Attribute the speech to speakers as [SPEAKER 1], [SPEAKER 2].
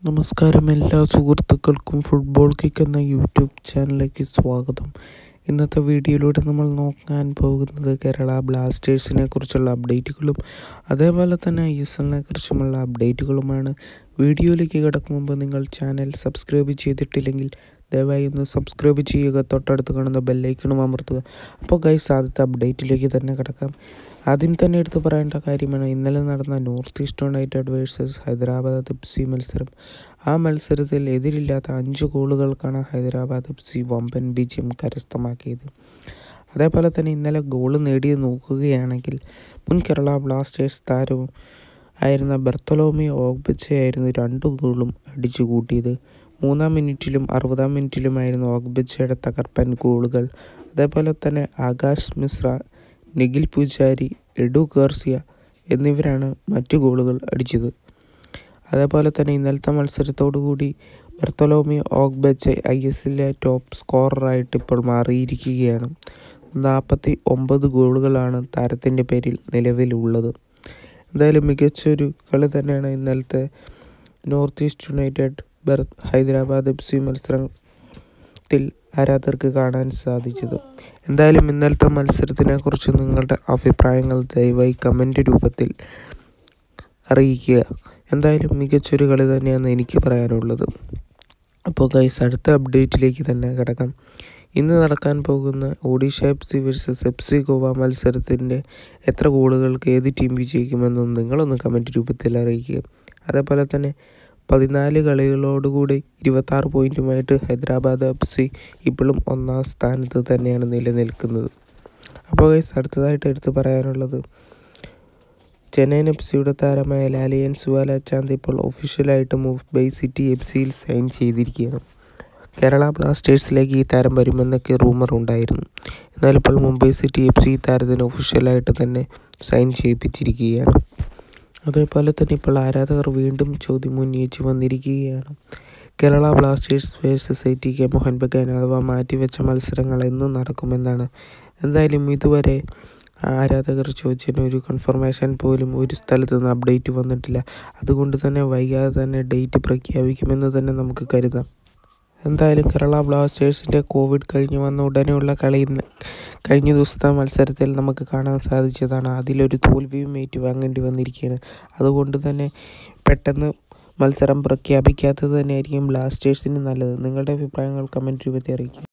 [SPEAKER 1] നമസ്കാരം എല്ലാ സുഹൃത്തുക്കൾക്കും ഫുട്ബോൾ കിക്ക് എന്ന യൂട്യൂബ് ചാനലിലേക്ക് സ്വാഗതം ഇന്നത്തെ വീഡിയോയിലൂടെ നമ്മൾ നോക്കാൻ പോകുന്നത് കേരള ബ്ലാസ്റ്റേഴ്സിനെ കുറിച്ചുള്ള അപ്ഡേറ്റുകളും അതേപോലെ തന്നെ ഐ എസ് എല്ലിനെ കുറിച്ചുമുള്ള അപ്ഡേറ്റുകളുമാണ് വീഡിയോയിലേക്ക് കിടക്കും മുമ്പ് നിങ്ങൾ ചാനൽ സബ്സ്ക്രൈബ് ചെയ്തിട്ടില്ലെങ്കിൽ ദയവായി ഒന്ന് സബ്സ്ക്രൈബ് ചെയ്യുക തൊട്ടടുത്ത് കാണുന്ന ബെല്ലൈക്കണും അമർത്തുക അപ്പോൾ ഗൈസ് ആദ്യത്തെ അപ്ഡേറ്റിലേക്ക് തന്നെ കിടക്കാം ആദ്യം തന്നെ എടുത്തു പറയേണ്ട കാര്യമാണ് ഇന്നലെ നടന്ന North East United versus Hyderabad F C മത്സരം ആ മത്സരത്തിൽ എതിരില്ലാത്ത അഞ്ച് ഗോളുകൾക്കാണ് ഹൈദരാബാദ് എഫ് സി വമ്പൻ വിജയം കരസ്ഥമാക്കിയത് അതേപോലെ തന്നെ ഇന്നലെ ഗോൾ നേടിയത് നോക്കുകയാണെങ്കിൽ മുൻ കേരള ബ്ലാസ്റ്റേഴ്സ് താരവും ആയിരുന്ന ബെർത്തലോമി ഓഗ്ബച്ചയായിരുന്നു രണ്ട് ഗോളും അടിച്ചു കൂട്ടിയത് മൂന്നാം മിനിറ്റിലും അറുപതാം മിനിറ്റിലുമായിരുന്നു ഓഗ്ബച്ചയുടെ തകർപ്പൻ ഗോളുകൾ അതേപോലെ തന്നെ ആകാശ് മിശ്ര നിഖിൽ പൂജാരി എഡു ഗാർസിയ എന്നിവരാണ് മറ്റു ഗോളുകൾ അടിച്ചത് അതേപോലെ തന്നെ ഇന്നലത്തെ മത്സരത്തോടുകൂടി ബെർത്തലോമി ഓഗ്ബച്ച് ഐ എസ് എല്ലിലെ ടോപ്പ് സ്കോററായിട്ട് ഇപ്പോൾ മാറിയിരിക്കുകയാണ് നാൽപ്പത്തി ഒമ്പത് ഗോളുകളാണ് താരത്തിൻ്റെ പേരിൽ നിലവിലുള്ളത് എന്തായാലും മികച്ചൊരു കളി തന്നെയാണ് ഇന്നലത്തെ നോർത്ത് ഈസ്റ്റ് യുണൈറ്റഡ് ബെർ ഹൈദരാബാദ് എഫ് സി മത്സരത്തിൽ ആരാധകർക്ക് കാണാൻ സാധിച്ചത് എന്തായാലും ഇന്നലത്തെ മത്സരത്തിനെ കുറിച്ച് നിങ്ങളുടെ അഭിപ്രായങ്ങൾ ദയവായി കമൻ്റ് രൂപത്തിൽ അറിയിക്കുക എന്തായാലും മികച്ചൊരു കളി തന്നെയാണ് എനിക്ക് പറയാനുള്ളത് അപ്പോൾ ഗൈസ് അടുത്ത അപ്ഡേറ്റിലേക്ക് തന്നെ കിടക്കാം ഇന്ന് നടക്കാൻ പോകുന്ന Odisha F C versus F C Goa മത്സരത്തിൻ്റെ എത്ര ഗോളുകൾക്ക് ഏത് ടീം വിജയിക്കുമെന്നും നിങ്ങളൊന്ന് കമൻറ്റ് രൂപത്തിൽ അറിയിക്കുക അതേപോലെ തന്നെ പതിനാല് കളികളോടുകൂടി ഇരുപത്താറ് പോയിൻറ്റുമായിട്ട് ഹൈദരാബാദ് എഫ് സി ഇപ്പോഴും ഒന്നാം സ്ഥാനത്ത് തന്നെയാണ് നിലനിൽക്കുന്നത് അപ്പോൾ ഗൈസ് അടുത്തതായിട്ട് എടുത്തു പറയാനുള്ളത് ചെന്നൈയിൻ എഫ് സിയുടെ താരമായ ലാലിയൻ സുവാല ചാന്ത് ഇപ്പോൾ ഒഫീഷ്യലായിട്ട് മുംബൈ സിറ്റി എഫ് സിയിൽ സൈൻ ചെയ്തിരിക്കുകയാണ് കേരള ബ്ലാസ്റ്റേഴ്സിലേക്ക് ഈ താരം വരുമെന്നൊക്കെ റൂമർ ഉണ്ടായിരുന്നു എന്നാൽ ഇപ്പോൾ മുംബൈ സിറ്റി എഫ് സി താരത്തിന് ഒഫീഷ്യലായിട്ട് തന്നെ സൈൻ ചെയ്യിപ്പിച്ചിരിക്കുകയാണ് അതേപോലെ തന്നെ ഇപ്പോൾ ആരാധകർ വീണ്ടും ചോദ്യം ഉന്നയിച്ച് വന്നിരിക്കുകയാണ് Kerala Blasters versus A T K Mohun Bagan അഥവാ മാറ്റിവെച്ച മത്സരങ്ങൾ എന്ന് നടക്കുമെന്നാണ് എന്തായാലും ഇതുവരെ ആരാധകർ ചോദിച്ചതിന് ഒരു കൺഫർമേഷൻ പോലും ഒരു സ്ഥലത്തു നിന്ന് അപ്ഡേറ്റ് വന്നിട്ടില്ല അതുകൊണ്ട് തന്നെ വൈകാതെ തന്നെ ഡേറ്റ് പ്രഖ്യാപിക്കുമെന്ന് തന്നെ നമുക്ക് കരുതാം എന്തായാലും കേരള ബ്ലാസ്റ്റേഴ്സിൻ്റെ കോവിഡ് കഴിഞ്ഞ് വന്ന ഉടനെയുള്ള കളി കഴിഞ്ഞ ദിവസത്തെ മത്സരത്തിൽ നമുക്ക് കാണാൻ സാധിച്ചതാണ് അതിലൊരു തോൽവിയും ഏറ്റുവാങ്ങേണ്ടി വന്നിരിക്കുകയാണ് അതുകൊണ്ട് തന്നെ പെട്ടെന്ന് മത്സരം പ്രഖ്യാപിക്കാത്തത് തന്നെയായിരിക്കും ബ്ലാസ്റ്റേഴ്സിന് നല്ലത് നിങ്ങളുടെ അഭിപ്രായങ്ങൾ കമൻറ്റ് രൂപത്തിൽ അറിയിക്കുക